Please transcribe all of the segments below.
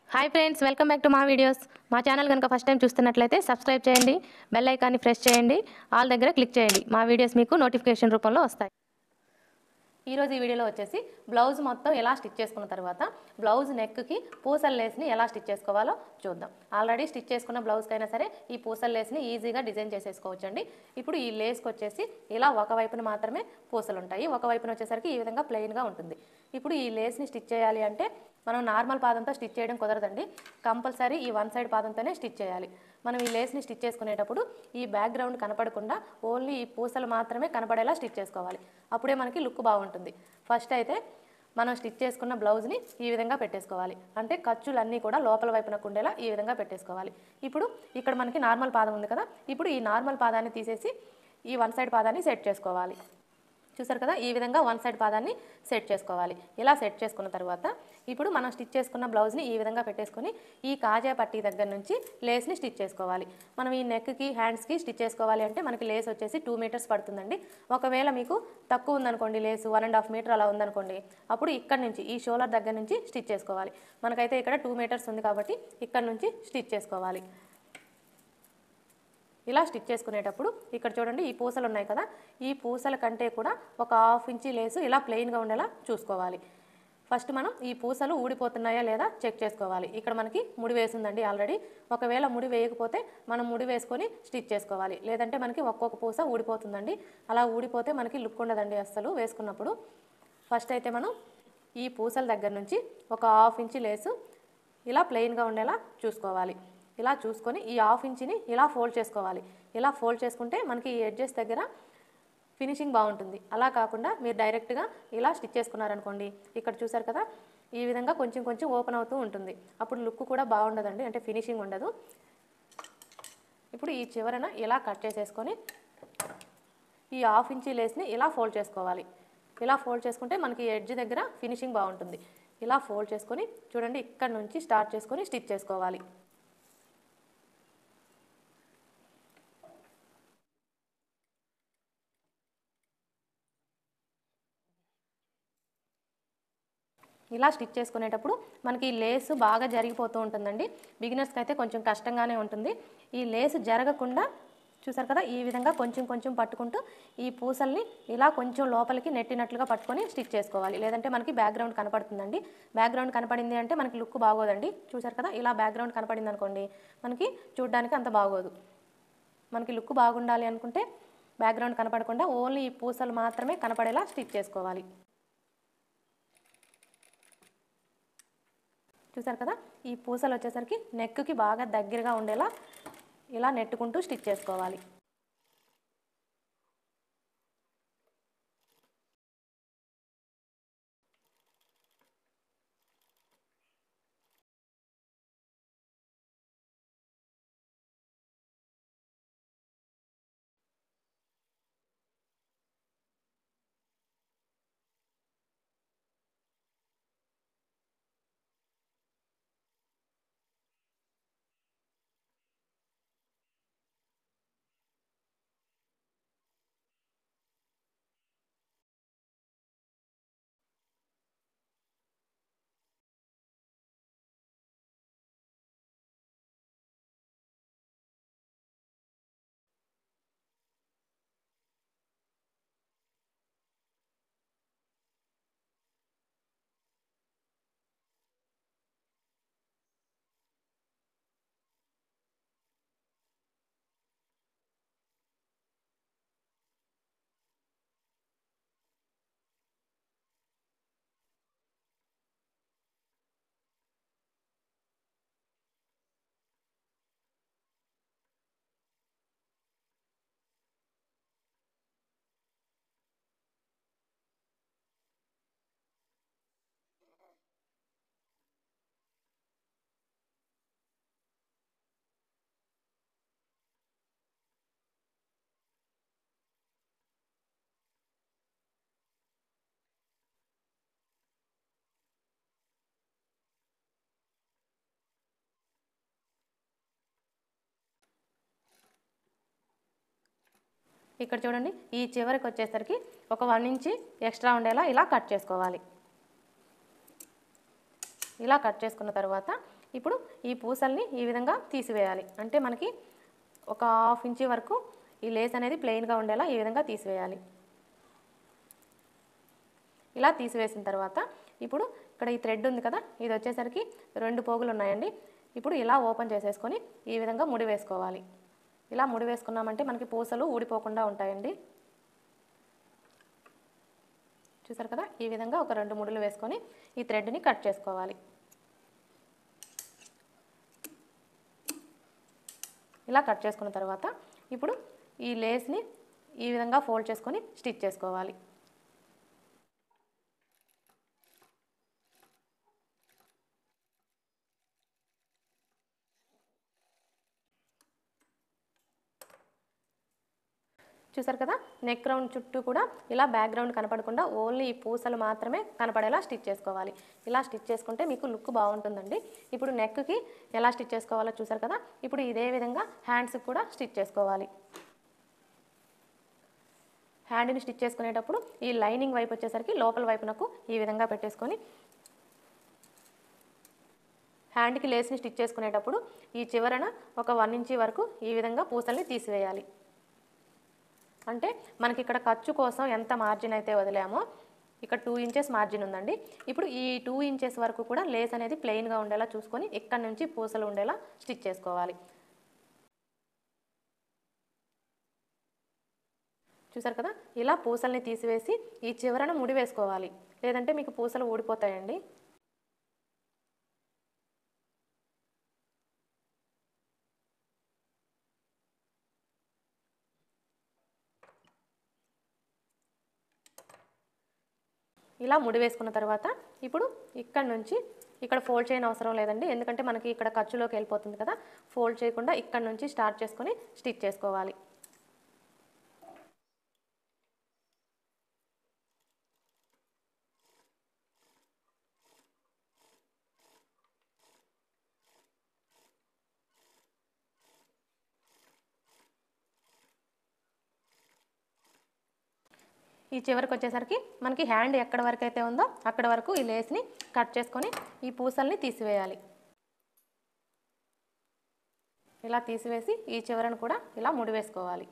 hi friends welcome back to మా videos మా channel కనుక ఫస్ట్ టైం చూస్తున్నట్లయితే సబ్స్క్రైబ్ చేయండి బెల్ ఐకాన్ని ప్రెస్ చేయండి ఆల్ దగ్గర క్లిక్ చేయండి మా వీడియోస్ మీకు నోటిఫికేషన్ రూపంలో వస్తాయి ఈరోజు ఈ వీడియోలో వచ్చేసి బ్లౌజ్ మొత్తం ఎలా స్టిచ్ చేసుకున్న తర్వాత బ్లౌజ్ నెక్కి పూసల లేస్ని ఎలా స్టిచ్ చేసుకోవాలో చూద్దాం ఆల్రెడీ స్టిచ్ చేసుకున్న బ్లౌజ్కైనా సరే ఈ పూసల లేస్ని ఈజీగా డిజైన్ చేసేసుకోవచ్చు అండి ఇప్పుడు ఈ లేస్కి వచ్చేసి ఇలా ఒక వైపున మాత్రమే పూసలు ఉంటాయి ఒక వైపున వచ్చేసరికి ఈ విధంగా ప్లెయిన్గా ఉంటుంది ఇప్పుడు ఈ లేస్ని స్టిచ్ చేయాలి అంటే మనం నార్మల్ పాదంతో స్టిచ్ చేయడం కుదరదండి కంపల్సరీ ఈ వన్ సైడ్ పాదంతోనే స్టిచ్ చేయాలి మనం ఈ లేస్ని స్టిచ్ చేసుకునేటప్పుడు ఈ బ్యాక్గ్రౌండ్ కనపడకుండా ఓన్లీ ఈ పూసలు మాత్రమే కనపడేలా స్టిచ్ చేసుకోవాలి అప్పుడే మనకి లుక్ బాగుంటుంది ఫస్ట్ అయితే మనం స్టిచ్ చేసుకున్న బ్లౌజ్ని ఈ విధంగా పెట్టేసుకోవాలి అంటే ఖర్చులన్నీ కూడా లోపల వైపున ఉండేలా ఈ విధంగా పెట్టేసుకోవాలి ఇప్పుడు ఇక్కడ మనకి నార్మల్ పాదం ఉంది కదా ఇప్పుడు ఈ నార్మల్ పాదాన్ని తీసేసి ఈ వన్ సైడ్ పాదాన్ని సెట్ చేసుకోవాలి చూసారు కదా ఈ విధంగా వన్ సైడ్ పాదాన్ని సెట్ చేసుకోవాలి ఇలా సెట్ చేసుకున్న తర్వాత ఇప్పుడు మనం స్టిచ్ చేసుకున్న బ్లౌజ్ని ఈ విధంగా పెట్టేసుకొని ఈ కాజా పట్టీ దగ్గర నుంచి లేస్ని స్టిచ్ చేసుకోవాలి మనం ఈ నెక్కి హ్యాండ్స్కి స్టిచ్ చేసుకోవాలి అంటే మనకి లేస్ వచ్చేసి టూ మీటర్స్ పడుతుందండి ఒకవేళ మీకు తక్కువ ఉందనుకోండి lace one and half metre అలా ఉందనుకోండి అప్పుడు ఇక్కడ నుంచి ఈ షోల్డర్ దగ్గర నుంచి స్టిచ్ చేసుకోవాలి మనకైతే ఇక్కడ టూ మీటర్స్ ఉంది కాబట్టి ఇక్కడ నుంచి స్టిచ్ చేసుకోవాలి ఇలా స్టిచ్ చేసుకునేటప్పుడు ఇక్కడ చూడండి ఈ పూసలు ఉన్నాయి కదా ఈ పూసల కంటే కూడా ఒక హాఫ్ ఇంచి లేసు ఇలా ప్లెయిన్గా ఉండేలా చూసుకోవాలి ఫస్ట్ మనం ఈ పూసలు ఊడిపోతున్నాయా లేదా చెక్ చేసుకోవాలి ఇక్కడ మనకి ముడి వేసిందండి ఆల్రెడీ ఒకవేళ ముడి వేయకపోతే మనం ముడి వేసుకొని స్టిచ్ చేసుకోవాలి లేదంటే మనకి ఒక్కొక్క పూస ఊడిపోతుందండి అలా ఊడిపోతే మనకి లుక్ ఉండదండి అస్సలు వేసుకున్నప్పుడు ఫస్ట్ అయితే మనం ఈ పూసల దగ్గర నుంచి ఒక హాఫ్ ఇంచి లేసు ఇలా ప్లెయిన్గా ఉండేలా చూసుకోవాలి ఇలా చూసుకొని ఈ హాఫ్ ఇంచిని ఇలా ఫోల్డ్ చేసుకోవాలి ఇలా ఫోల్డ్ చేసుకుంటే మనకి ఈ ఎడ్జెస్ దగ్గర ఫినిషింగ్ బాగుంటుంది అలా కాకుండా మీరు డైరెక్ట్గా ఇలా స్టిచ్ చేసుకున్నారనుకోండి ఇక్కడ చూసారు కదా ఈ విధంగా కొంచెం కొంచెం ఓపెన్ అవుతూ ఉంటుంది అప్పుడు లుక్ కూడా బాగుండదండి అంటే ఫినిషింగ్ ఉండదు ఇప్పుడు ఈ చివరన ఇలా కట్ చేసేసుకొని ఈ హాఫ్ ఇంచీ లేస్ని ఇలా ఫోల్డ్ చేసుకోవాలి ఇలా ఫోల్డ్ చేసుకుంటే మనకి ఎడ్జ్ దగ్గర ఫినిషింగ్ బాగుంటుంది ఇలా ఫోల్డ్ చేసుకొని చూడండి ఇక్కడ నుంచి స్టార్ట్ చేసుకొని స్టిచ్ చేసుకోవాలి ఇలా స్టిచ్ చేసుకునేటప్పుడు మనకి ఈ లేసు బాగా జరిగిపోతూ ఉంటుందండి బిగినర్స్కి అయితే కొంచెం కష్టంగానే ఉంటుంది ఈ లేసు జరగకుండా చూసారు కదా ఈ విధంగా కొంచెం కొంచెం పట్టుకుంటూ ఈ పూసల్ని ఇలా కొంచెం లోపలికి నెట్టినట్లుగా పట్టుకొని స్టిచ్ చేసుకోవాలి లేదంటే మనకి బ్యాక్గ్రౌండ్ కనపడుతుందండి బ్యాక్గ్రౌండ్ కనపడింది అంటే మనకి లుక్ బాగోదండి చూసారు కదా ఇలా బ్యాక్గ్రౌండ్ కనపడింది అనుకోండి మనకి చూడడానికి అంత బాగోదు మనకి లుక్ బాగుండాలి అనుకుంటే బ్యాక్గ్రౌండ్ కనపడకుండా ఓన్లీ ఈ పూసలు మాత్రమే కనపడేలా స్టిచ్ చేసుకోవాలి చూసారు కదా ఈ పూసలు వచ్చేసరికి నెక్కి బాగా దగ్గరగా ఉండేలా ఇలా నెట్టుకుంటూ స్టిచ్ చేసుకోవాలి ఇక్కడ చూడండి ఈ చివరికి వచ్చేసరికి ఒక వన్ ఇంచి ఎక్స్ట్రా ఉండేలా ఇలా కట్ చేసుకోవాలి ఇలా కట్ చేసుకున్న తర్వాత ఇప్పుడు ఈ పూసల్ని ఈ విధంగా తీసివేయాలి అంటే మనకి ఒక హాఫ్ ఇంచి వరకు ఈ లేస్ అనేది ప్లెయిన్గా ఉండేలా ఈ విధంగా తీసివేయాలి ఇలా తీసివేసిన తర్వాత ఇప్పుడు ఇక్కడ ఈ థ్రెడ్ ఉంది కదా ఇది వచ్చేసరికి రెండు పోగులు ఉన్నాయండి ఇప్పుడు ఇలా ఓపెన్ చేసేసుకొని ఈ విధంగా ముడి వేసుకోవాలి ఇలా ముడి వేసుకున్నామంటే మనకి పూసలు ఊడిపోకుండా ఉంటాయండి చూసారు కదా ఈ విధంగా ఒక రెండు ముడులు వేసుకొని ఈ థ్రెడ్ని కట్ చేసుకోవాలి ఇలా కట్ చేసుకున్న తర్వాత ఇప్పుడు ఈ లేస్ని ఈ విధంగా ఫోల్డ్ చేసుకొని స్టిచ్ చేసుకోవాలి చూసారు కదా నెక్ రౌండ్ చుట్టూ కూడా ఇలా బ్యాక్గ్రౌండ్ కనపడకుండా ఓన్లీ ఈ పూసలు మాత్రమే కనపడేలా స్టిచ్ చేసుకోవాలి ఇలా స్టిచ్ చేసుకుంటే మీకు లుక్ బాగుంటుందండి ఇప్పుడు నెక్కి ఎలా స్టిచ్ చేసుకోవాలో చూసారు కదా ఇప్పుడు ఇదే విధంగా హ్యాండ్స్కి కూడా స్టిచ్ చేసుకోవాలి హ్యాండ్ని స్టిచ్ చేసుకునేటప్పుడు ఈ లైనింగ్ వైపు వచ్చేసరికి లోపల వైపునకు ఈ విధంగా పెట్టేసుకొని హ్యాండ్కి లేస్ని స్టిచ్ చేసుకునేటప్పుడు ఈ చివరన ఒక వన్ ఇంచి వరకు ఈ విధంగా పూసల్ని తీసివేయాలి అంటే మనకి ఇక్కడ ఖర్చు కోసం ఎంత మార్జిన్ అయితే వదిలామో ఇక్కడ టూ ఇంచెస్ మార్జిన్ ఉందండి ఇప్పుడు ఈ టూ ఇంచెస్ వరకు కూడా లేస్ అనేది ప్లెయిన్గా ఉండేలా చూసుకొని ఇక్కడ నుంచి పూసలు ఉండేలా స్టిచ్ చేసుకోవాలి చూసారు కదా ఇలా పూసల్ని తీసివేసి ఈ చివరన ముడి వేసుకోవాలి లేదంటే మీకు పూసలు ఊడిపోతాయండి ఇలా ముడి వేసుకున్న తర్వాత ఇప్పుడు ఇక్కడ నుంచి ఇక్కడ ఫోల్డ్ చేయని అవసరం లేదండి ఎందుకంటే మనకి ఇక్కడ ఖర్చులోకి వెళ్ళిపోతుంది కదా ఫోల్డ్ చేయకుండా ఇక్కడ నుంచి స్టార్ట్ చేసుకొని స్టిచ్ చేసుకోవాలి ఈ చివరికి వచ్చేసరికి మనకి హ్యాండ్ ఎక్కడ వరకు అయితే ఉందో అక్కడ వరకు ఈ లేస్ని కట్ చేసుకొని ఈ పూసల్ని తీసివేయాలి ఇలా తీసివేసి ఈ చివరను కూడా ఇలా ముడి వేసుకోవాలి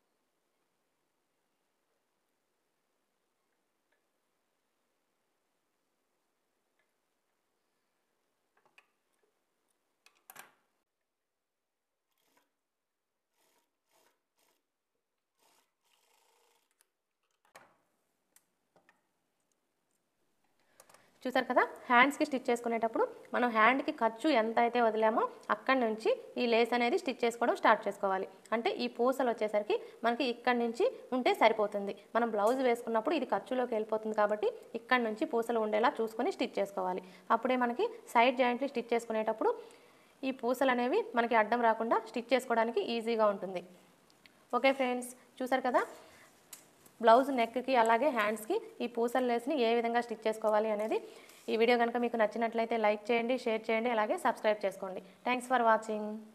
చూసారు కదా హ్యాండ్స్కి స్టిచ్ చేసుకునేటప్పుడు మనం హ్యాండ్కి ఖర్చు ఎంత అయితే వదిలామో అక్కడి నుంచి ఈ లేస్ అనేది స్టిచ్ చేసుకోవడం స్టార్ట్ చేసుకోవాలి అంటే ఈ పూసలు వచ్చేసరికి మనకి ఇక్కడి నుంచి ఉంటే సరిపోతుంది మనం బ్లౌజ్ వేసుకున్నప్పుడు ఇది ఖర్చులోకి వెళ్ళిపోతుంది కాబట్టి ఇక్కడి నుంచి పూసలు ఉండేలా చూసుకొని స్టిచ్ చేసుకోవాలి అప్పుడే మనకి సైడ్ జాయింట్లు స్టిచ్ చేసుకునేటప్పుడు ఈ పూసలు అనేవి మనకి అడ్డం రాకుండా స్టిచ్ చేసుకోవడానికి ఈజీగా ఉంటుంది ఓకే ఫ్రెండ్స్ చూసారు కదా బ్లౌజ్ నెక్కి అలాగే హ్యాండ్స్కి ఈ పూసల లేస్ని ఏ విధంగా స్టిచ్ చేసుకోవాలి అనేది ఈ వీడియో కనుక మీకు నచ్చినట్లయితే లైక్ చేయండి షేర్ చేయండి అలాగే సబ్స్క్రైబ్ చేసుకోండి థ్యాంక్స్ ఫర్ వాచింగ్